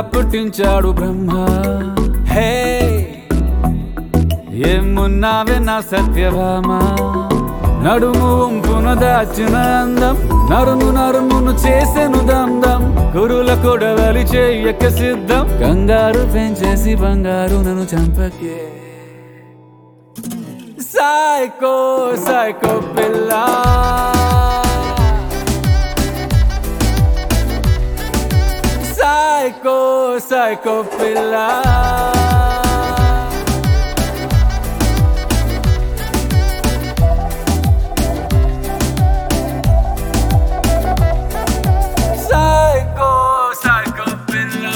పుట్టించాడు బ్రహ్మ హే ఏమున్నావే నా సత్యభామ నడుము వంపున దాచిన అందం నరుము నరుమును చేసెను దందం గురుల కొడవలి చెయ్యక సిద్ధం కంగారు పెంచేసి బంగారు నన్ను చంపకే సైకో సైకో పిల్ల సైకో సైకో పిల్ల Psycho, psycho పిల్ల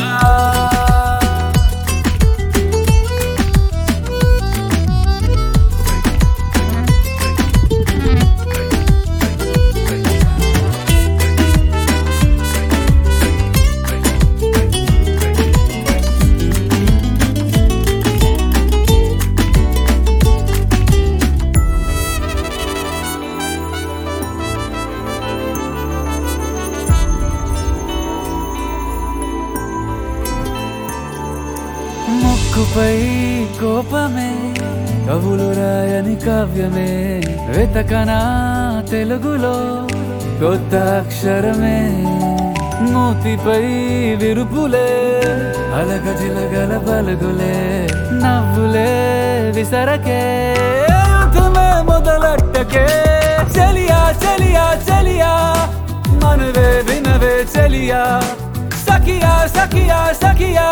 ముక్కుపై కోపమే కవులు రాయని కావ్యమే వెతకనా తెలుగులో కొత్త అక్షరమే మూతిపై విరుపులే అలగ జిలగల పలుగులే నవ్వులే విసరకే యుద్ధమే మొదలెట్టకే చలియా చలియా చలియా మనవే వినవే చలియా సఖియా సఖియా సఖియా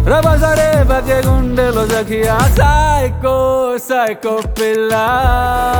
రబజరే బకే గుండెలో జకియా సైకో సైకో పిల్ల